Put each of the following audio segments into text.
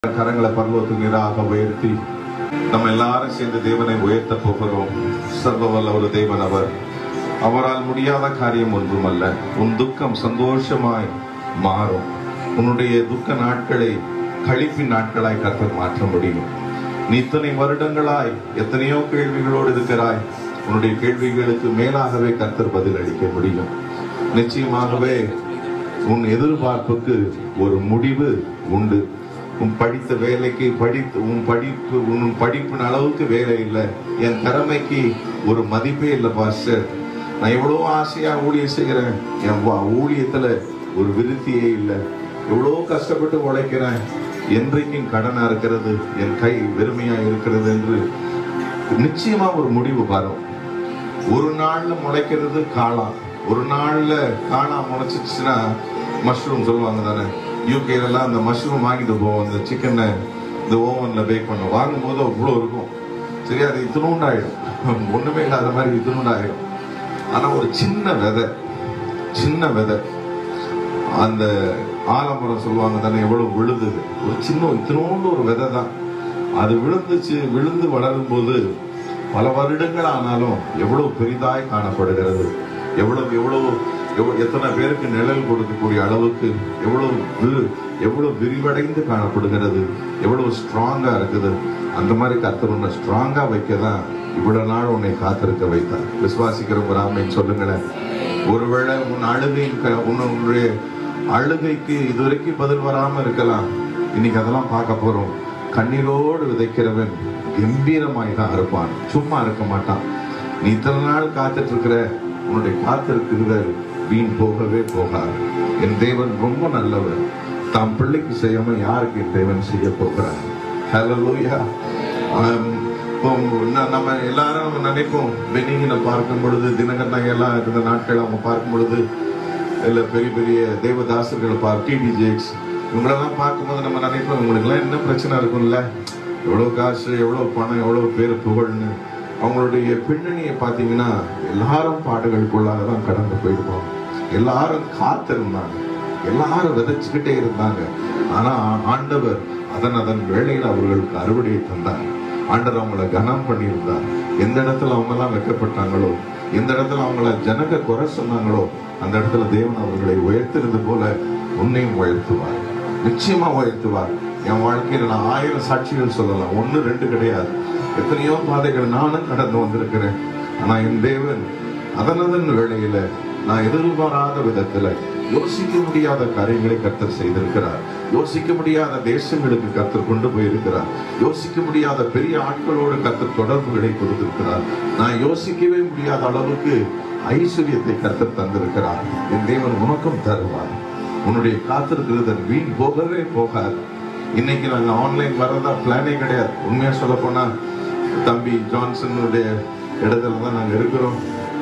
கரங்களை பரலோகத்துக்கு நேராக உயர்த்தி நம்ம எல்லாரும் சேர்ந்து தேவனை உயர்த்த போகிறோம் சர்வ வல்ல ஒரு தேவன் அவர் அவரால் முடியாத காரியம் ஒன்றுமல்ல உன் துக்கம் சந்தோஷமாய் மாறும் உன்னுடைய துக்க நாட்களை கழிப்பின் நாட்களாய் கர்த்தர் மாற்ற முடியும் நீ இத்தனை வருடங்களாய் எத்தனையோ கேள்விகளோடு இருக்கிறாய் உன்னுடைய கேள்விகளுக்கு மேலாகவே கர்த்தர் பதில் அளிக்க முடியும் நிச்சயமாகவே உன் எதிர்பார்ப்புக்கு ஒரு முடிவு உண்டு உன் படித்த வேலைக்கு படித்து உன் படிப்பு உன் படிப்பின் அளவுக்கு வேலை இல்லை என் திறமைக்கு ஒரு மதிப்பே இல்லை பாஸ்டர் நான் எவ்வளோ ஆசையா ஊழியம் செய்கிறேன் என் வா- ஊழியத்துல ஒரு விருத்தியே இல்லை எவ்வளோ கஷ்டப்பட்டு உழைக்கிறேன் என்றைக்கும் கடனா இருக்கிறது என் கை வெறுமையா இருக்கிறது என்று நிச்சயமா ஒரு முடிவு வரும் ஒரு நாள்ல முளைக்கிறது காளான் ஒரு நாள்ல காளான் முளைச்சிச்சுன்னா மஷ்ரூம் சொல்லுவாங்க தானே யூகேலாம் அந்த மஷ்ரூம் வாங்கிட்டு போவோம் அந்த சிக்கனை இந்த ஓவன்ல பேக் பண்ண வாங்கும் போது அவ்வளோ இருக்கும் சரி அது இத்தினூண்டாயிடும் ஒண்ணுமே இல்லாத மாதிரி இத்தினூண்டாயிடும் ஆனா ஒரு சின்ன விதை சின்ன விதை அந்த ஆலமரம் சொல்லுவாங்க தானே எவ்வளவு விழுதுது ஒரு சின்ன இத்தினோண்டு ஒரு விதை தான் அது விழுந்துச்சு விழுந்து வளரும் போது பல வருடங்கள் ஆனாலும் எவ்வளவு பெரிதாய் காணப்படுகிறது எவ்வளவு எவ்வளவு எவ்வளவு எத்தனை பேருக்கு நிழல் கொடுக்கக்கூடிய அளவுக்கு எவ்வளவு வி- எவ்வளவு விரிவடைந்து காணப்படுகிறது எவ்வளவு ஸ்ட்ராங்கா இருக்குது அந்த மாதிரி கர்த்தர் உன்னை ஸ்ட்ராங்கா வைக்க தான் இவ்வளவு நாள் உன்னை காத்திருக்க வைத்தார் விசுவாசிக்கிறவங்க ராமை சொல்லுங்களேன் ஒருவேளை உன் அழுகையின் க- உன்னுடைய அழுகைக்கு இதுவரைக்கும் பதில் வராம இருக்கலாம் இன்னைக்கு அதெல்லாம் பார்க்க போறோம் கண்ணீரோடு விதைக்கிறவன் கம்பீரமாய் தான் இருப்பான் சும்மா இருக்க மாட்டான் நீ இத்தனை நாள் காத்துட்டு இருக்கிற உன்னுடைய காத்திருக்கிறவர் வீண் போகவே போகாது என் தேவன் ரொம்ப நல்லவர் தாம் பிள்ளைக்கு செய்யாம யாருக்கு என் தேவன் செய்ய போகிறார் ஹalleluya ஆம், இப்போ ந- நம்ம எல்லாரும் நினைப்போம் பெனிகினை பார்க்கும் பொழுது தினகரன் எல்லாம் இருந்த நாட்கள் அவங்க பார்க்கும் பொழுது இல்ல பெரிய பெரிய தேவதாசர்கள் பார் டிடி ஜேக்ஸ் இவங்களெல்லாம் பார்க்கும்போது நம்ம நினைப்போம் இவங்களுக்குலாம் என்ன பிரச்சனை இருக்கும்ல எவ்வளவு காசு எவ்வளவு பணம் எவ்வளவு பேர் புகழ்னு அவங்களுடைய பின்னணியை பார்த்தீங்கன்னா எல்லாரும் பாடுகளுக்குள்ளாக தான் கடந்து போயிருப்போம் எல்லாரும் காத்திருந்தாங்க எல்லாரும் விதைச்சுக்கிட்டே இருந்தாங்க ஆனா ஆண்டவர் அதன் அதன் வேளையில் அவர்களுக்கு அறுவடையை தந்தார் ஆண்டவர் அவங்கள கனம் பண்ணியிருந்தார் எந்த இடத்துல அவங்க எல்லாம் வைக்கப்பட்டாங்களோ எந்த இடத்துல அவங்கள ஜனங்க குறை சொன்னாங்களோ அந்த இடத்துல தேவன் அவர்களை உயர்த்தினது போல உன்னையும் உயர்த்துவார் நிச்சயமா உயர்த்துவார் என் வாழ்க்கையில நான் ஆயிரம் சாட்சிகள் சொல்லலாம் ஒண்ணு ரெண்டு கிடையாது எத்தனையோ பாதைகள் நானும் கடந்து வந்திருக்கிறேன் ஆனா என் தேவன் அதனதன் வேளையில நான் எதிர்பாராத விதத்துல யோசிக்க முடியாத காரியங்களை கர்த்தர் செய்திருக்கிறார் யோசிக்க முடியாத தேசங்களுக்கு கர்த்தர் கொண்டு போயிருக்கிறார் யோசிக்க முடியாத பெரிய ஆட்களோடு கர்த்தர் தொடர்புகளை கொடுத்திருக்கிறார் நான் யோசிக்கவே முடியாத அளவுக்கு ஐஸ்வர்யத்தை கர்த்தர் தந்திருக்கிறார் என் தேவன் உனக்கும் தருவார் உன்னுடைய காத்திருக்கிறது வீண் போகவே போகாது இன்னைக்கு நாங்க ஆன்லைன் வர்றதா பிளானே கிடையாது உண்மையா சொல்ல போனா தம்பி ஜான்சனுடைய இடத்துல தான் நாங்க இருக்கிறோம்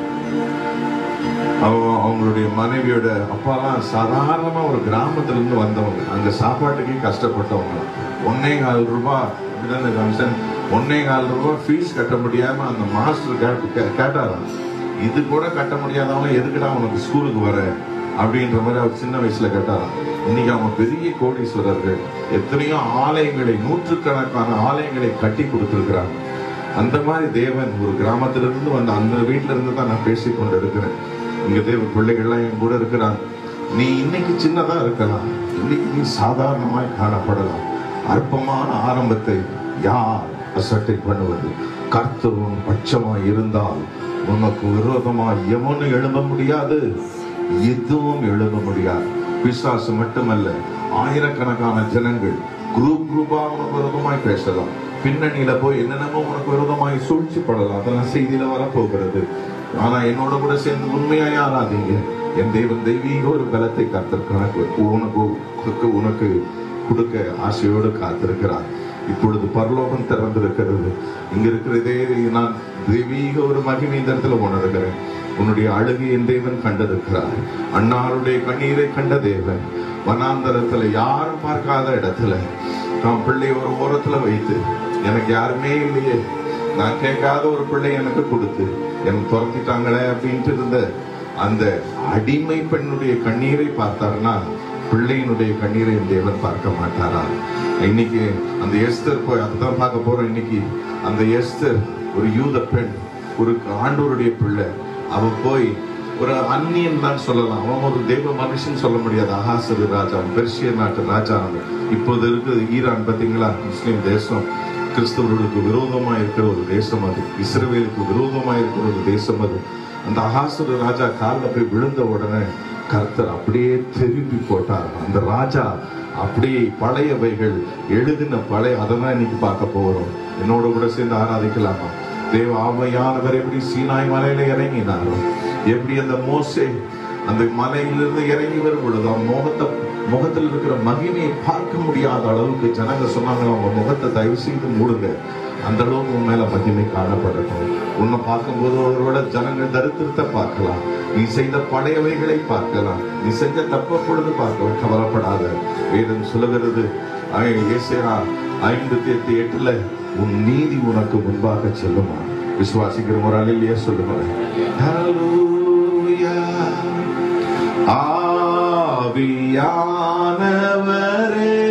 அவங்க அவங்களுடைய மனைவியோட அப்பாலாம் சாதாரணமா ஒரு கிராமத்துல இருந்து வந்தவங்க அங்க சாப்பாட்டுக்கே கஷ்டப்பட்டவங்க ஒன்னே கால் ரூபாய் அப்படிதானே ஜான்சன் ஒன்னே கால் ரூபாய் ஃபீஸ் கட்ட முடியாம அந்த மாஸ்டர் கே- கேட்டாராம் இது கூட கட்ட முடியாதவங்க எதுக்குடா உனக்கு ஸ்கூலுக்கு வர அப்படின்ற மாதிரி அவர் சின்ன வயசுல கேட்டாராம் இன்னைக்கு அவங்க பெரிய கோடீஸ்வரர்கள் எத்தனையோ ஆலயங்களை நூற்றுக்கணக்கான ஆலயங்களை கட்டி கொடுத்திருக்கிறாங்க அந்த மாதிரி தேவன் ஒரு கிராமத்திலிருந்து வந்த அந்த வீட்டுல இருந்து தான் நான் பேசிக் கொண்டு இருக்கிறேன் இங்க தேவ பிள்ளைகள்லாம் என் கூட இருக்கிறாங்க நீ இன்னைக்கு சின்னதா இருக்கலாம் இன்னைக்கு நீ சாதாரணமாய் காணப்படலாம் அற்பமான ஆரம்பத்தை யார் அசட்டை பண்ணுவது கர்த்தரும் பட்சமாய் இருந்தால் உனக்கு விரோதமாய் எவனும் எழும்ப முடியாது எதுவும் எழுத முடியாது பிசாசு மட்டுமல்ல ஆயிரக்கணக்கான ஜனங்கள் குரூப் குரூப்பா உனக்கு விரோதமாய் பேசலாம் பின்னணியில போய் என்னென்னமோ உனக்கு விரோதமாய் சூழ்ச்சி படலாம் அதெல்லாம் செய்தியில வரப்போகிறது ஆனா என்னோட கூட சேர்ந்து உண்மையாய் ஆராதீங்க என் தேவன் தெய்வீக ஒரு பலத்தை கர்த்தர் கணக்கு உனக்கு உனக்கு கொடுக்க ஆசையோடு காத்திருக்கிறார் இப்பொழுது பரலோகம் திறந்திருக்கிறது இங்க இருக்கிற இதே நான் தெய்வீக ஒரு மகிமை இந்த இடத்துல உணர்கிறேன் உன்னுடைய அழகு என் தேவன் கண்டிருக்கிறார் அன்னாருடைய கண்ணீரை கண்ட தேவன் வனாந்தரத்துல யாரும் பார்க்காத இடத்துல தான் பிள்ளை ஒரு ஓரத்துல வைத்து எனக்கு யாருமே இல்லையே நான் கேட்காத ஒரு பிள்ளை எனக்கு கொடுத்து என்னை துரத்திட்டாங்களே அப்படின்ட்டு இருந்த அந்த அடிமை பெண்ணுடைய கண்ணீரை பார்த்தாருன்னா பிள்ளையினுடைய கண்ணீரை என் தேவன் பார்க்க மாட்டாரா இன்னைக்கு அந்த எஸ்தர் போய் அதுதான் பார்க்க போறோம் இன்னைக்கு அந்த எஸ்தர் ஒரு யூத பெண் ஒரு ஆண்டவருடைய பிள்ளை அவ போய் ஒரு அந்நியன் தான் சொல்லலாம் அவன் ஒரு தெய்வ மனுஷன் சொல்ல முடியாது அகாசரு ராஜா பெர்ஷிய நாட்டு ராஜா அவன் இப்போது இருக்குது ஈரான் பார்த்தீங்களா முஸ்லிம் தேசம் கிறிஸ்தவர்களுக்கு விரோதமா இருக்கிற ஒரு தேசம் அது இஸ்ரவேலுக்கு விரோதமா இருக்கிற ஒரு தேசம் அது அந்த அகாசுர ராஜா காலில் போய் விழுந்த உடனே கர்த்தர் அப்படியே திருப்பி போட்டார் அந்த ராஜா அப்படியே பழையவைகள் எழுதின பழைய அதை தான் இன்னைக்கு பார்க்க போகிறோம் என்னோட கூட சேர்ந்து ஆராதிக்கலாமா தேவ ஆமையானவர் எப்படி சீனாய் மலையில இறங்கினாரோ எப்படி அந்த மோசே அந்த மலையிலிருந்து இறங்கி வரும் பொழுது அவன் முகத்தை முகத்தில் இருக்கிற மகிமையை பார்க்க முடியாத அளவுக்கு ஜனங்க சொன்னாங்க அவங்க முகத்தை தயவு செய்து மூடுங்க அந்த அளவுக்கு உன் மேல மகிமை காணப்படட்டும் உன்னை பார்க்கும்போது ஒருவேள ஜனங்கள் தரித்திரத்தை பார்க்கலாம் நீ செய்த பழையவைகளை பார்க்கலாம் நீ செஞ்ச தப்ப பொழுது பார்க்கலாம் கவலைப்படாத வேதம் சொல்லுகிறது ஏசியா ஐம்பத்தி எட்டு எட்டுல உன் நீதி உனக்கு முன்பாக செல்லுமா விசுவாசிக்கிற ஒரு அலையிலேயே சொல்லுமா Hallelujah. ஆவியானவரே